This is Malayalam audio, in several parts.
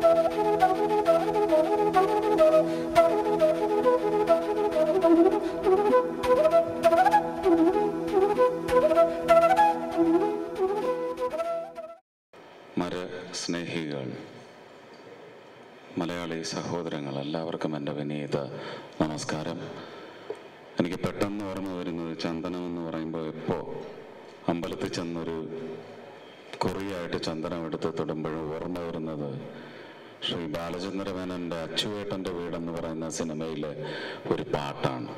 മരസ്നേഹികൾ മലയാളി സഹോദരങ്ങൾ എല്ലാവർക്കും എൻ്റെ വിനീത നമസ്കാരം എനിക്ക് പെട്ടെന്ന് ഓർമ്മ വരുന്നത് ചന്ദനം എന്ന് പറയുമ്പോൾ ഇപ്പോൾ അമ്പലത്തിൽ ചെന്നൊരു കുറിയായിട്ട് ചന്ദനം എടുത്ത് തൊടുമ്പോഴും ഓർമ്മ വരുന്നത് ശ്രീ ബാലചന്ദ്രമേനൻ്റെ അച്ചുവേട്ടൻ്റെ വീടെന്ന് പറയുന്ന സിനിമയിലെ ഒരു പാട്ടാണ്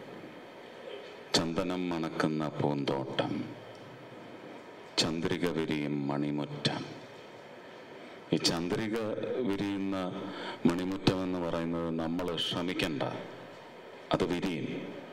ചന്ദനം മണക്കുന്ന പൂന്തോട്ടം ചന്ദ്രിക വിരിയും മണിമുറ്റം ഈ ചന്ദ്രിക വിരിയുന്ന മണിമുറ്റം എന്ന് പറയുന്നത് നമ്മൾ ശ്രമിക്കണ്ട അത് വിരിയും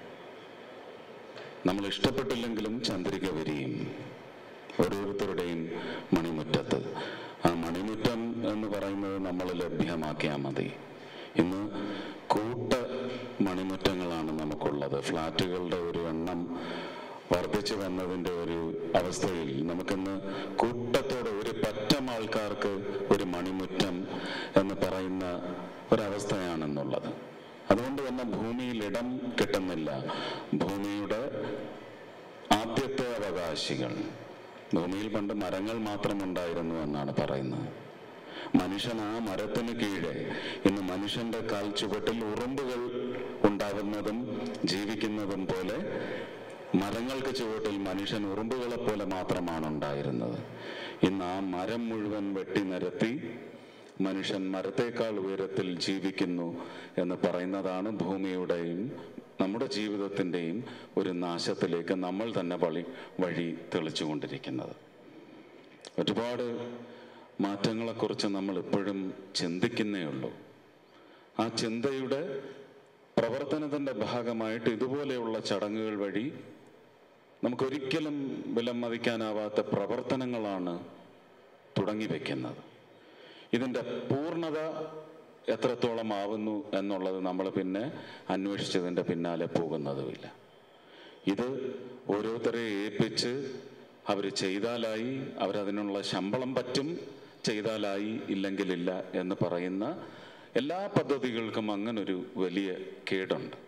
നമ്മൾ ഇഷ്ടപ്പെട്ടില്ലെങ്കിലും ചന്ദ്രിക വിരിയും ഓരോരുത്തരുടെയും മണിമുറ്റത്ത് ആ മണിമുറ്റം എന്ന് പറയുന്നത് നമ്മൾ ലഭ്യമാക്കിയാൽ മതി ഇന്ന് കൂട്ട മണിമുറ്റങ്ങളാണ് നമുക്കുള്ളത് ഫ്ലാറ്റുകളുടെ ഒരു എണ്ണം വർദ്ധിച്ചു വന്നതിൻ്റെ ഒരു അവസ്ഥയിൽ നമുക്കിന്ന് കൂട്ടത്തോടെ ഒരു പറ്റം ആൾക്കാർക്ക് ഒരു മണിമുറ്റം എന്ന് പറയുന്ന ഒരവസ്ഥയാണെന്നുള്ളത് അതുകൊണ്ട് തന്നെ ഭൂമിയിൽ ഇടം കിട്ടുന്നില്ല ഭൂമിയുടെ ആദ്യത്തെ അവകാശികൾ ഭൂമിയിൽ പണ്ട് മരങ്ങൾ മാത്രം ഉണ്ടായിരുന്നു എന്നാണ് പറയുന്നത് മനുഷ്യൻ ആ മരത്തിന് കീഴെ ഇന്ന് മനുഷ്യന്റെ കാൽ ചുവട്ടിൽ ഉറുമ്പുകൾ ഉണ്ടാകുന്നതും ജീവിക്കുന്നതും പോലെ മരങ്ങൾക്ക് ചുവട്ടിൽ മനുഷ്യൻ ഉറുമ്പുകളെ പോലെ മാത്രമാണ് ഉണ്ടായിരുന്നത് ഇന്ന് ആ മരം മുഴുവൻ വെട്ടി നിരത്തി മനുഷ്യൻ മരത്തേക്കാൾ ഉയരത്തിൽ ജീവിക്കുന്നു എന്ന് പറയുന്നതാണ് ഭൂമിയുടെയും നമ്മുടെ ജീവിതത്തിൻ്റെയും ഒരു നാശത്തിലേക്ക് നമ്മൾ തന്നെ വഴി വഴി തെളിച്ചുകൊണ്ടിരിക്കുന്നത് ഒരുപാട് മാറ്റങ്ങളെക്കുറിച്ച് നമ്മൾ ഇപ്പോഴും ചിന്തിക്കുന്നേ ഉള്ളൂ ആ ചിന്തയുടെ പ്രവർത്തനത്തിൻ്റെ ഭാഗമായിട്ട് ഇതുപോലെയുള്ള ചടങ്ങുകൾ വഴി നമുക്കൊരിക്കലും വിലമതിക്കാനാവാത്ത പ്രവർത്തനങ്ങളാണ് തുടങ്ങി വയ്ക്കുന്നത് ഇതിൻ്റെ പൂർണ്ണത എത്രത്തോളം ആവുന്നു എന്നുള്ളത് നമ്മൾ പിന്നെ അന്വേഷിച്ചതിൻ്റെ പിന്നാലെ പോകുന്നതുമില്ല ഇത് ഓരോരുത്തരെ ഏൽപ്പിച്ച് അവർ ചെയ്താലായി അവരതിനുള്ള ശമ്പളം പറ്റും ചെയ്താലായി ഇല്ലെങ്കിലില്ല എന്ന് പറയുന്ന എല്ലാ പദ്ധതികൾക്കും അങ്ങനൊരു വലിയ കേടുണ്ട്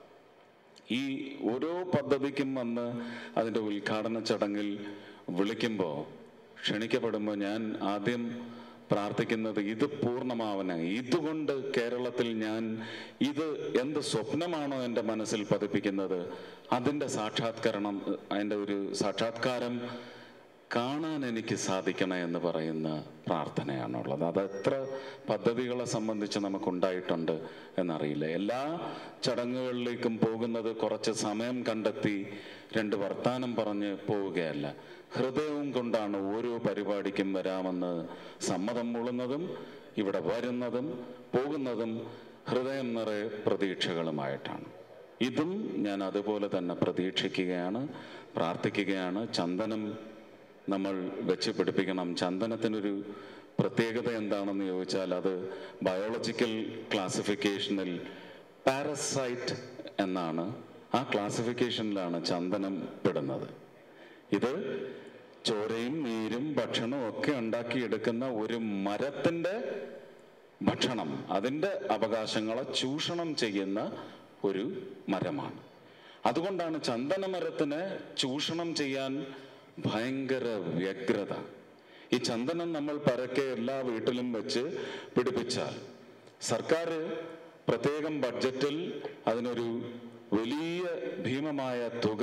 ഈ ഓരോ പദ്ധതിക്കും വന്ന് അതിൻ്റെ ഉദ്ഘാടന ചടങ്ങിൽ വിളിക്കുമ്പോൾ ക്ഷണിക്കപ്പെടുമ്പോൾ ഞാൻ ആദ്യം പ്രാർത്ഥിക്കുന്നത് ഇത് പൂർണ്ണമാവന ഇതുകൊണ്ട് കേരളത്തിൽ ഞാൻ ഇത് എന്ത് സ്വപ്നമാണോ എൻ്റെ മനസ്സിൽ പതിപ്പിക്കുന്നത് അതിൻ്റെ സാക്ഷാത്കരണം അതിൻ്റെ ഒരു സാക്ഷാത്കാരം കാണാൻ എനിക്ക് സാധിക്കണേ എന്ന് പറയുന്ന പ്രാർത്ഥനയാണുള്ളത് അത് എത്ര പദ്ധതികളെ സംബന്ധിച്ച് നമുക്കുണ്ടായിട്ടുണ്ട് എന്നറിയില്ല എല്ലാ ചടങ്ങുകളിലേക്കും പോകുന്നത് കുറച്ച് സമയം കണ്ടെത്തി രണ്ട് വർത്താനം പറഞ്ഞ് പോവുകയല്ല ഹൃദയവും കൊണ്ടാണ് ഓരോ പരിപാടിക്കും വരാമെന്ന് സമ്മതം മൂളുന്നതും ഇവിടെ വരുന്നതും പോകുന്നതും ഹൃദയം നിറയെ പ്രതീക്ഷകളുമായിട്ടാണ് ഇതും ഞാൻ അതുപോലെ തന്നെ പ്രതീക്ഷിക്കുകയാണ് പ്രാർത്ഥിക്കുകയാണ് ചന്ദനം നമ്മൾ വെച്ച് പിടിപ്പിക്കണം ചന്ദനത്തിനൊരു പ്രത്യേകത എന്താണെന്ന് ചോദിച്ചാൽ അത് ബയോളജിക്കൽ ക്ലാസിഫിക്കേഷനിൽ പാരസൈറ്റ് എന്നാണ് ആ ക്ലാസിഫിക്കേഷനിലാണ് ചന്ദനം പെടുന്നത് ഇത് ചോരയും നീരും ഭക്ഷണവും ഒക്കെ ഉണ്ടാക്കിയെടുക്കുന്ന ഒരു മരത്തിൻ്റെ ഭക്ഷണം അതിൻ്റെ അവകാശങ്ങളെ ചൂഷണം ചെയ്യുന്ന ഒരു മരമാണ് അതുകൊണ്ടാണ് ചന്ദനമരത്തിനെ ചൂഷണം ചെയ്യാൻ ഭയങ്കര വ്യഗ്രത ഈ ചന്ദനം നമ്മൾ പരക്കെ എല്ലാ വീട്ടിലും വെച്ച് പിടിപ്പിച്ചാൽ സർക്കാർ പ്രത്യേകം ബഡ്ജറ്റിൽ അതിനൊരു വലിയ ഭീമമായ തുക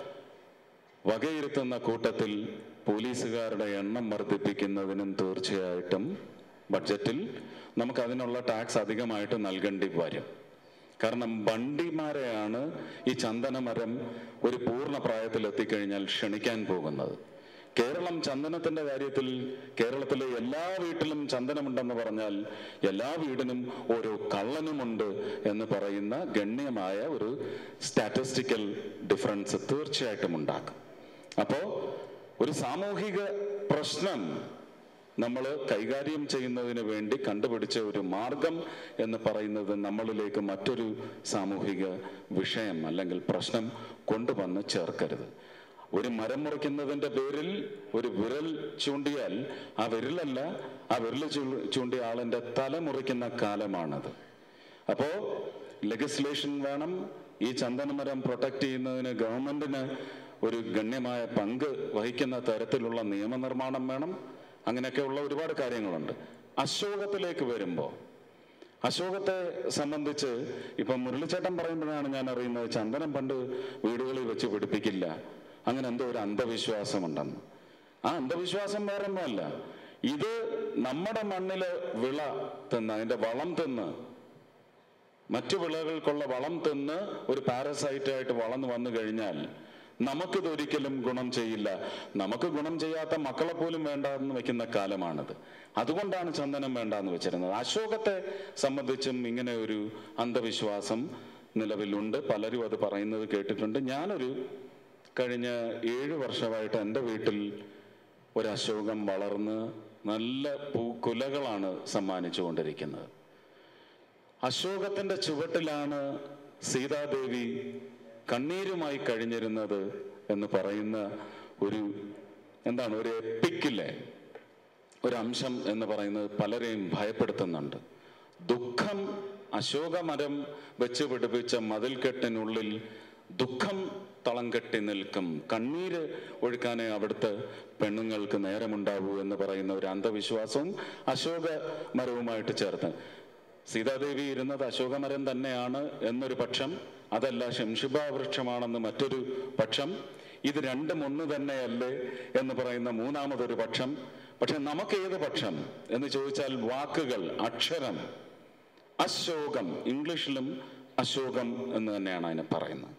വകയിരുത്തുന്ന കൂട്ടത്തിൽ പോലീസുകാരുടെ എണ്ണം വർദ്ധിപ്പിക്കുന്നതിനും തീർച്ചയായിട്ടും ബഡ്ജറ്റിൽ നമുക്ക് അതിനുള്ള ടാക്സ് അധികമായിട്ട് നൽകേണ്ടി വരും കാരണം വണ്ടിമാരെയാണ് ഈ ചന്ദനമരം ഒരു പൂർണ്ണ പ്രായത്തിൽ എത്തിക്കഴിഞ്ഞാൽ ക്ഷണിക്കാൻ പോകുന്നത് കേരളം ചന്ദനത്തിന്റെ കാര്യത്തിൽ കേരളത്തിലെ എല്ലാ വീട്ടിലും ചന്ദനമുണ്ടെന്ന് പറഞ്ഞാൽ എല്ലാ വീടിനും ഓരോ കള്ളനുമുണ്ട് എന്ന് പറയുന്ന ഗണ്യമായ ഒരു സ്റ്റാറ്റിസ്റ്റിക്കൽ ഡിഫറൻസ് തീർച്ചയായിട്ടും ഉണ്ടാക്കും അപ്പോ ഒരു സാമൂഹിക പ്രശ്നം നമ്മൾ കൈകാര്യം ചെയ്യുന്നതിന് വേണ്ടി കണ്ടുപിടിച്ച ഒരു മാർഗം എന്ന് പറയുന്നത് നമ്മളിലേക്ക് മറ്റൊരു സാമൂഹിക വിഷയം അല്ലെങ്കിൽ പ്രശ്നം കൊണ്ടുവന്ന് ചേർക്കരുത് ഒരു മരം മുറിക്കുന്നതിന്റെ പേരിൽ ഒരു വിരൽ ചൂണ്ടിയാൽ ആ വിരലല്ല ആ വിരൽ ചൂ- ചൂണ്ടിയ ആളിന്റെ തല മുറിക്കുന്ന കാലമാണത് അപ്പോ ലെജിസ്ലേഷൻ വേണം ഈ ചന്ദനമരം പ്രൊട്ടക്ട് ചെയ്യുന്നതിന് ഗവൺമെന്റിന് ഒരു ഗണ്യമായ പങ്ക് വഹിക്കുന്ന തരത്തിലുള്ള നിയമനിർമ്മാണം വേണം അങ്ങനെയൊക്കെയുള്ള ഒരുപാട് കാര്യങ്ങളുണ്ട് അശോകത്തിലേക്ക് വരുമ്പോൾ അശോകത്തെ സംബന്ധിച്ച് ഇപ്പം മുരളിച്ചേട്ടൻ പറയുമ്പോഴാണ് ഞാൻ അറിയുന്നത് ചന്ദനം പണ്ട് വീടുകളിൽ വെച്ച് പിടിപ്പിക്കില്ല അങ്ങനെ എന്തോ ഒരു അന്ധവിശ്വാസമുണ്ടെന്ന് ആ അന്ധവിശ്വാസം വേറൊന്നുമല്ല ഇത് നമ്മുടെ മണ്ണില് വിള തിന്ന് അതിന്റെ വളം തിന്ന് മറ്റു വിളകൾക്കുള്ള വളം തിന്ന് ഒരു പാരസൈറ്റ് ആയിട്ട് വളർന്നു വന്നു കഴിഞ്ഞാൽ നമുക്കിതൊരിക്കലും ഗുണം ചെയ്യില്ല നമുക്ക് ഗുണം ചെയ്യാത്ത മക്കളെ പോലും വേണ്ട എന്ന് വെക്കുന്ന കാലമാണിത് അതുകൊണ്ടാണ് ചന്ദനം വേണ്ട എന്ന് വെച്ചിരുന്നത് അശോകത്തെ സംബന്ധിച്ചും ഇങ്ങനെ ഒരു അന്ധവിശ്വാസം നിലവിലുണ്ട് പലരും അത് പറയുന്നത് കേട്ടിട്ടുണ്ട് ഞാനൊരു കഴിഞ്ഞ ഏഴു വർഷമായിട്ട് എൻ്റെ വീട്ടിൽ ഒരു അശോകം വളർന്ന് നല്ല പൂക്കുലകളാണ് സമ്മാനിച്ചുകൊണ്ടിരിക്കുന്നത് അശോകത്തിന്റെ ചുവട്ടിലാണ് സീതാദേവി കണ്ണീരുമായി കഴിഞ്ഞിരുന്നത് എന്ന് പറയുന്ന ഒരു എന്താണ് ഒരു എപ്പിക്കിലെ ഒരു അംശം എന്ന് പറയുന്നത് പലരെയും ഭയപ്പെടുത്തുന്നുണ്ട് ദുഃഖം അശോകമരം വെച്ച് പിടിപ്പിച്ച മതിൽക്കെട്ടിനുള്ളിൽ ദുഃഖം തളം കെട്ടി നിൽക്കും കണ്ണീര് ഒഴുക്കാനേ അവിടുത്തെ പെണ്ണുങ്ങൾക്ക് നേരമുണ്ടാവൂ എന്ന് പറയുന്ന ഒരു അന്ധവിശ്വാസവും അശോക മരവുമായിട്ട് ചേർത്ത് സീതാദേവി ഇരുന്നത് അശോകമരം തന്നെയാണ് എന്നൊരു പക്ഷം അതല്ല ശംഷിബ വൃക്ഷമാണെന്ന് മറ്റൊരു പക്ഷം ഇത് രണ്ടും ഒന്ന് തന്നെയല്ലേ എന്ന് പറയുന്ന മൂന്നാമതൊരു പക്ഷം പക്ഷെ നമുക്ക് ഏത് പക്ഷം എന്ന് ചോദിച്ചാൽ വാക്കുകൾ അക്ഷരം അശോകം ഇംഗ്ലീഷിലും അശോകം എന്ന് തന്നെയാണ് അതിനെ പറയുന്നത്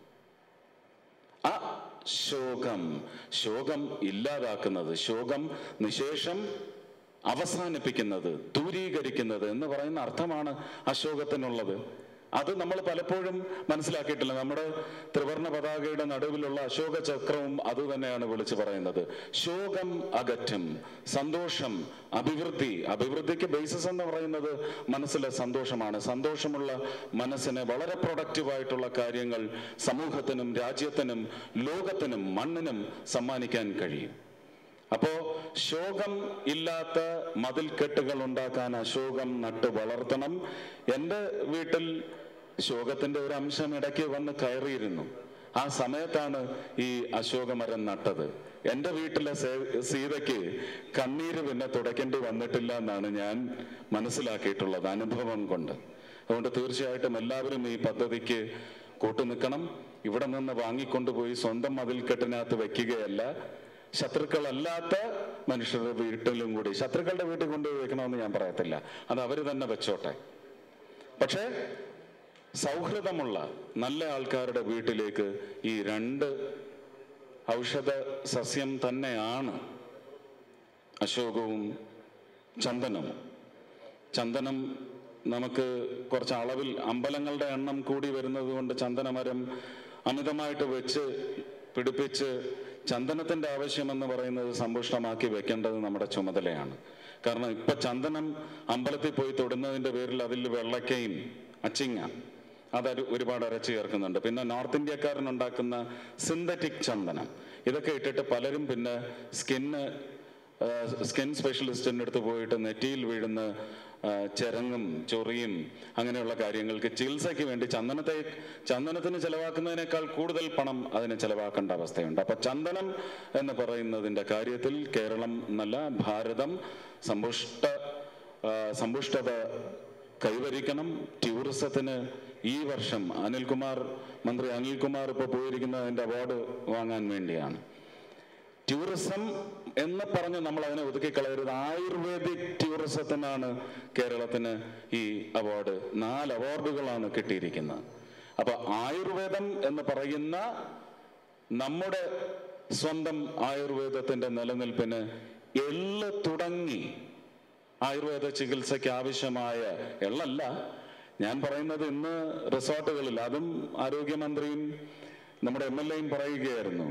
ആ ശോകം ശോകം ഇല്ലാതാക്കുന്നത് ശോകം നിശേഷം അവസാനിപ്പിക്കുന്നത് ദൂരീകരിക്കുന്നത് എന്ന് പറയുന്ന അർത്ഥമാണ് അശോകത്തിനുള്ളത് അത് നമ്മൾ പലപ്പോഴും മനസ്സിലാക്കിയിട്ടില്ല നമ്മുടെ ത്രിവർണ പതാകയുടെ നടുവിലുള്ള അശോക ചക്രവും അത് തന്നെയാണ് വിളിച്ചു പറയുന്നത് ശോകം അകറ്റും സന്തോഷം അഭിവൃദ്ധി അഭിവൃദ്ധിക്ക് ബേസിസ് എന്ന് പറയുന്നത് മനസ്സിലെ സന്തോഷമാണ് സന്തോഷമുള്ള മനസ്സിന് വളരെ പ്രൊഡക്റ്റീവായിട്ടുള്ള കാര്യങ്ങൾ സമൂഹത്തിനും രാജ്യത്തിനും ലോകത്തിനും മണ്ണിനും സമ്മാനിക്കാൻ കഴിയും അപ്പോ ശോകം ഇല്ലാത്ത മതിൽക്കെട്ടുകൾ ഉണ്ടാക്കാൻ അശോകം നട്ട് വളർത്തണം എൻ്റെ വീട്ടിൽ ശോകത്തിന്റെ ഒരു അംശം ഇടയ്ക്ക് വന്ന് കയറിയിരുന്നു ആ സമയത്താണ് ഈ അശോകമരം നട്ടത് എൻ്റെ വീട്ടിലെ സേ- സീതയ്ക്ക് കണ്ണീര് പിന്നെ തുടയ്ക്കേണ്ടി വന്നിട്ടില്ല എന്നാണ് ഞാൻ മനസ്സിലാക്കിയിട്ടുള്ളത് അനുഭവം കൊണ്ട് അതുകൊണ്ട് തീർച്ചയായിട്ടും എല്ലാവരും ഈ പദ്ധതിക്ക് കൂട്ടുനിൽക്കണം ഇവിടെ നിന്ന് വാങ്ങിക്കൊണ്ടുപോയി സ്വന്തം മതിൽക്കെട്ടിനകത്ത് വെക്കുകയല്ല ശത്രുക്കളല്ലാത്ത മനുഷ്യരുടെ വീട്ടിലും കൂടി ശത്രുക്കളുടെ വീട്ടിൽ കൊണ്ടുപോയി വെക്കണമെന്ന് ഞാൻ പറയത്തില്ല അത് അവർ തന്നെ വെച്ചോട്ടെ പക്ഷേ സൗഹൃദമുള്ള നല്ല ആൾക്കാരുടെ വീട്ടിലേക്ക് ഈ രണ്ട് ഔഷധ സസ്യം തന്നെയാണ് അശോകവും ചന്ദനവും ചന്ദനം നമുക്ക് കുറച്ച് അളവിൽ അമ്പലങ്ങളുടെ എണ്ണം കൂടി വരുന്നത് കൊണ്ട് ചന്ദനമരം അമിതമായിട്ട് വെച്ച് പിടിപ്പിച്ച് ചന്ദനത്തിന്റെ ആവശ്യം എന്ന് പറയുന്നത് സമ്പുഷ്ടമാക്കി വെക്കേണ്ടത് നമ്മുടെ ചുമതലയാണ് കാരണം ഇപ്പൊ ചന്ദനം അമ്പലത്തിൽ പോയി തൊടുന്നതിന്റെ പേരിൽ അതിൽ വെള്ളക്കയും അച്ചിങ്ങ അത് ഒരു- ഒരുപാട് അരച്ച് ചേർക്കുന്നുണ്ട് പിന്നെ നോർത്ത് ഇന്ത്യക്കാരൻ ഉണ്ടാക്കുന്ന സിന്തറ്റിക് ചന്ദനം ഇതൊക്കെ ഇട്ടിട്ട് പലരും പിന്നെ സ്കിന്ന് സ്കിൻ സ്പെഷ്യലിസ്റ്റിൻ്റെ അടുത്ത് പോയിട്ട് നെറ്റിയിൽ വീഴുന്ന ആ, ചെരങ്ങും ചൊറിയും അങ്ങനെയുള്ള കാര്യങ്ങൾക്ക് ചികിത്സയ്ക്ക് വേണ്ടി ചന്ദനത്തെ ചന്ദനത്തിന് ചെലവാക്കുന്നതിനേക്കാൾ കൂടുതൽ പണം അതിന് ചെലവാക്കേണ്ട അവസ്ഥയുണ്ട് അപ്പൊ ചന്ദനം എന്ന് പറയുന്നതിന്റെ കാര്യത്തിൽ കേരളം എന്നല്ല ഭാരതം സമ്പുഷ്ട ആ, സമ്പുഷ്ടത കൈവരിക്കണം ടൂറിസത്തിന് ഈ വർഷം അനിൽകുമാർ മന്ത്രി അനിൽകുമാർ ഇപ്പോൾ പോയിരിക്കുന്നതിന്റെ അവാർഡ് വാങ്ങാൻ വേണ്ടിയാണ് ടൂറിസം എന്ന് പറഞ്ഞ് നമ്മൾ അതിനെ ഒതുക്കിക്കളയരുത് ആയുർവേദിക് ടൂറിസത്തിനാണ് കേരളത്തിന് ഈ അവാർഡ് നാല് അവാർഡുകളാണ് കിട്ടിയിരിക്കുന്നത് അപ്പൊ ആയുർവേദം എന്ന് പറയുന്ന നമ്മുടെ സ്വന്തം ആയുർവേദത്തിന്റെ നിലനിൽപ്പിന് എള്ള് തുടങ്ങി ആയുർവേദ ചികിത്സയ്ക്ക് ആവശ്യമായ എള്ളല്ല ഞാൻ പറയുന്നത് ഇന്ന് റിസോർട്ടുകളിൽ അതും ആരോഗ്യമന്ത്രിയും നമ്മുടെ എം എൽ എയും പറയുകയായിരുന്നു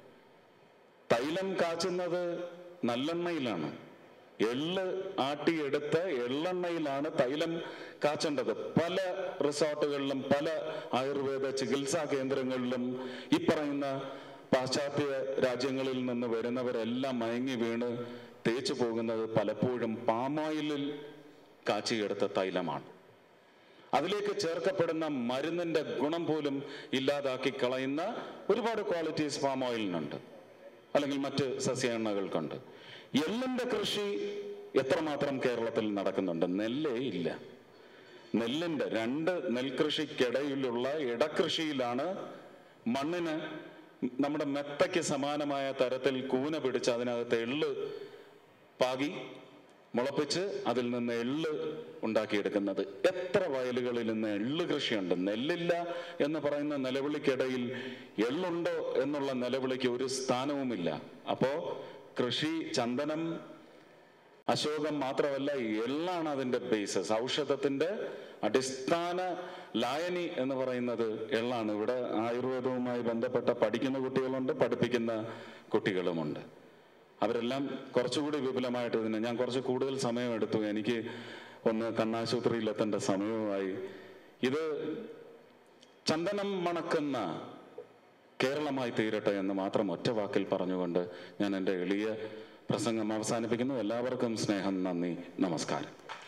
തൈലം കാച്ചുന്നത് നല്ലെണ്ണയിലാണ് എള്ള് ആട്ടിയെടുത്ത് എള്ളെണ്ണയിലാണ് തൈലം കാച്ചേണ്ടത് പല റിസോർട്ടുകളിലും പല ആയുർവേദ ചികിത്സാ കേന്ദ്രങ്ങളിലും ഈ പറയുന്ന പാശ്ചാത്യ രാജ്യങ്ങളിൽ നിന്ന് വരുന്നവരെല്ലാം മയങ്ങി വീണ് തേച്ചു പോകുന്നത് പലപ്പോഴും പാമോയിലിൽ കാച്ചിയെടുത്ത തൈലമാണ് അതിലേക്ക് ചേർക്കപ്പെടുന്ന മരുന്നിന്റെ ഗുണം പോലും ഇല്ലാതാക്കി കളയുന്ന ഒരുപാട് ക്വാളിറ്റീസ് പാം ഓയിലിനുണ്ട് അല്ലെങ്കിൽ മറ്റ് സസ്യ എണ്ണകൾക്കുണ്ട് എള്ളിന്റെ കൃഷി എത്രമാത്രം കേരളത്തിൽ നടക്കുന്നുണ്ട് നെല്ലേ ഇല്ല നെല്ലിന്റെ രണ്ട് നെൽകൃഷിക്കിടയിലുള്ള ഇടകൃഷിയിലാണ് മണ്ണിന് നമ്മുടെ മെത്തയ്ക്ക് സമാനമായ തരത്തിൽ കൂന പിടിച്ച് അതിനകത്ത് എള്ള് പാകി മുളപ്പിച്ച് അതിൽ നിന്ന് എള്ള് ഉണ്ടാക്കിയെടുക്കുന്നത് എത്ര വയലുകളിൽ നിന്ന് എള്ള് കൃഷിയുണ്ട് നെല്ലില്ല എന്ന് പറയുന്ന നിലവിളിക്കിടയിൽ എള്ളുണ്ടോ എന്നുള്ള നിലവിളിക്ക് ഒരു സ്ഥാനവുമില്ല അപ്പോ കൃഷി ചന്ദനം അശോകം മാത്രമല്ല എള്ളാണ് അതിന്റെ ബേസസ് ഔഷധത്തിന്റെ അടിസ്ഥാന ലായനി എന്ന് പറയുന്നത് എള്ളാണ് ഇവിടെ ആയുർവേദവുമായി ബന്ധപ്പെട്ട പഠിക്കുന്ന കുട്ടികളുണ്ട് പഠിപ്പിക്കുന്ന കുട്ടികളുമുണ്ട് അവരെല്ലാം കുറച്ചുകൂടി വിപുലമായിട്ട് ഇതിന് ഞാൻ കുറച്ച് കൂടുതൽ സമയം എടുത്തു എനിക്ക് ഒന്ന് കണ്ണാശുപത്രിയിൽ എത്തേണ്ട സമയവുമായി ഇത് ചന്ദനം മണക്കുന്ന കേരളമായി തീരട്ടെ എന്ന് മാത്രം ഒറ്റ വാക്കിൽ പറഞ്ഞുകൊണ്ട് ഞാൻ എൻ്റെ എളിയ പ്രസംഗം അവസാനിപ്പിക്കുന്നു എല്ലാവർക്കും സ്നേഹം നന്ദി നമസ്കാരം